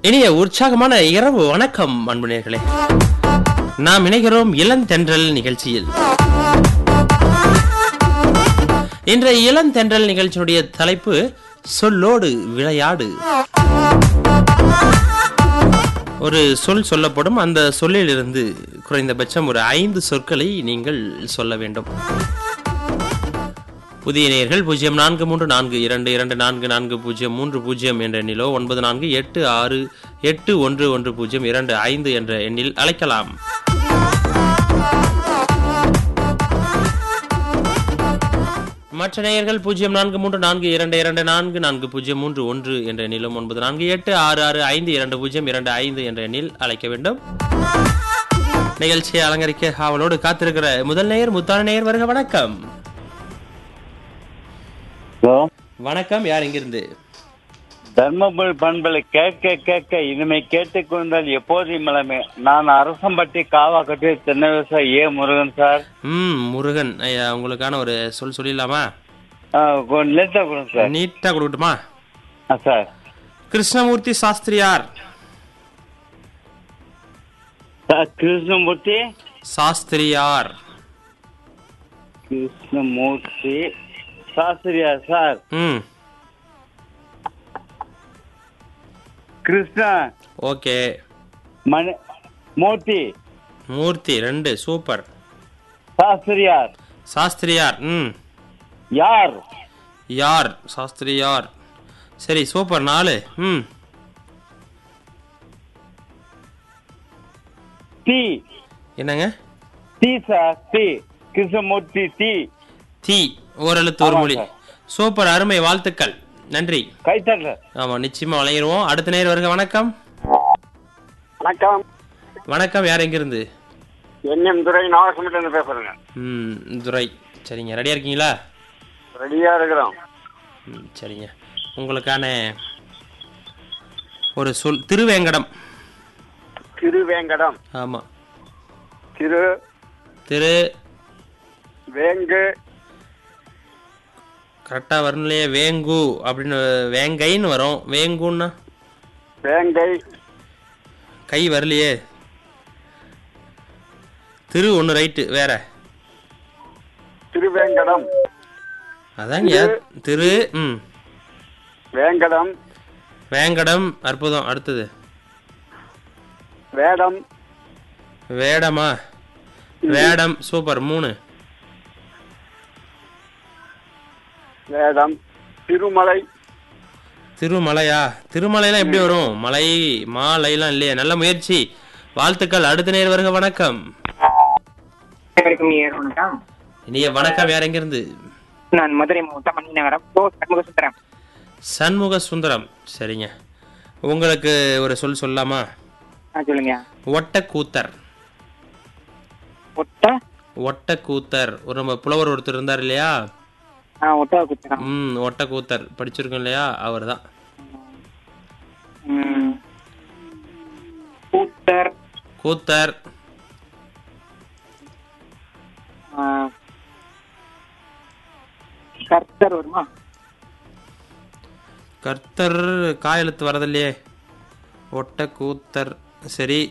இனிய உற்சாகமான இரவு வணக்கம் அன்பு நேயர்களே நாம் இணைகிறோம் இளந்தென்றல் நிகழ்ச்சியில் இன்றைய இளந்தென்றல் நிகழ்ச்சியினுடைய தலைப்பு சொல்லோடு விளையாடு ஒரு சொல் சொல்லப்படும் அந்த சொல்லிலிருந்து குறைந்தபட்சம் ஒரு ஐந்து சொற்களை நீங்கள் சொல்ல வேண்டும் புதிய நேயர்கள் பூஜ்ஜியம் நான்கு மூன்று நான்கு இரண்டு இரண்டு நான்கு நான்கு பூஜ்ஜியம் மூன்று பூஜ்ஜியம் என்ற எண்ணிலோ ஒன்பது நான்கு எட்டு ஆறு எட்டு ஒன்று ஒன்று பூஜ்ஜியம் இரண்டு ஐந்து என்ற எண்ணில் அழைக்கலாம் மற்ற நேயர்கள் பூஜ்ஜியம் நான்கு மூன்று நான்கு இரண்டு இரண்டு நான்கு நான்கு பூஜ்ஜியம் மூன்று ஒன்று என்ற எண்ணிலும் ஒன்பது நான்கு எட்டு ஆறு ஆறு ஐந்து இரண்டு பூஜ்ஜியம் இரண்டு ஐந்து என்ற எண்ணில் அழைக்க வேண்டும் நிகழ்ச்சியை அலங்கரிக்க அவளோடு காத்திருக்கிற முதல் நேயர் முத்தான நேயர் வருக வணக்கம் ஹலோ வணக்கம் யார் இங்கிருந்து தர்மபுரி பண்பலை கேட்க கேட்க இனிமை கேட்டுக்கொண்டால் எப்போதும் இளமை நான் அரசம்பட்டி காவாக்கட்டி தென்னை விவசாயி ஏ முருகன் சார் ம் முருகன் ஐயா உங்களுக்கான ஒரு சொல் சொல்லிடலாமா ஆ, கொஞ்சம் லேட்டா கொடுங்க சார் நீட்டா கொடுக்கட்டுமா ஆ, sir Krishnamurthy Sastriyar sir Krishnamurthy Sastriyar Krishnamurthy Sastriya sir ம் கிருஷ்ணா ஓகே மணி மூர்த்தி மூர்த்தி ரெண்டு சூப்பர் சாஸ்திரியார் சாஸ்திரியார் ம் யார் யார் சாஸ்திரியார் சரி சூப்பர் நாலு ம் டி என்னங்க T sir T Krishnamurthy T தி ஓரெழுத்து ஒரு ஆமாம் மொழி சார். சூப்பர் அருமை வாழ்த்துக்கள் நன்றி கைத்தட்டல ஆமா நிச்சயமா வழங்கிடுவோம் அடுத்த நேர் வருக வணக்கம் வணக்கம் வணக்கம் யார் எங்கிருந்து என்எம் துறை நாகசமத்திலிருந்து பேசுறேங்க ம் துரை சரிங்க ரெடியா இருக்கீங்களா ரெடியா இருக்கிறோம் ம் சரிங்க உங்களுக்கான ஒரு சொல் திருவேங்கடம் திருவேங்கடம் ஆமா திரு திரு வேங்கு கரெக்டா வரணும் இல்லையா வேங்கு அப்படின்னு வேங்கைன்னு வரும் வேங்குன்னா வேங்கை கை வரலையே திரு ஒன்று ரைட்டு வேற திருவேங்கடம் அதாங்க திரு ம் வேங்கடம் வேங்கடம் அற்புதம் அடுத்தது வேடம் வேடமா வேடம் சூப்பர் மூணு வேடம் திருமலை திருமலையா திருமலைலாம் எப்படி வரும் மலை மாலைலாம் இல்லையா நல்ல முயற்சி வாழ்த்துக்கள் அடுத்த நேர் வருக வணக்கம் அனைவருக்கும் இனிய வணக்கம் இனிய வணக்கம் யார் எங்கிருந்து நான் மதுரை மாவட்டம் மணி நகரம் ஓ சண்முக சுந்தரம் சண்முக சுந்தரம் சரிங்க உங்களுக்கு ஒரு சொல் சொல்லலாமா ஆ சொல்லுங்க ஒட்டக்கூத்தர் ஒட்ட ஒட்டக்கூத்தர் ஒரு நம்ம புலவர் ஒருத்தர் இருந்தார் இல்லையா ஆ ஒட்டா குத்தரம் ம் ஒட்டக்கூத்தர் படிச்சிருக்கோம் இல்லையா அவர் தான் ம். கூத்தர் கூத்தர் ஆ, கர்த்தர் வருமா கர்த்தர் காயெழுத்து வரதில்லையே ஒட்டக்கூத்தர் சரி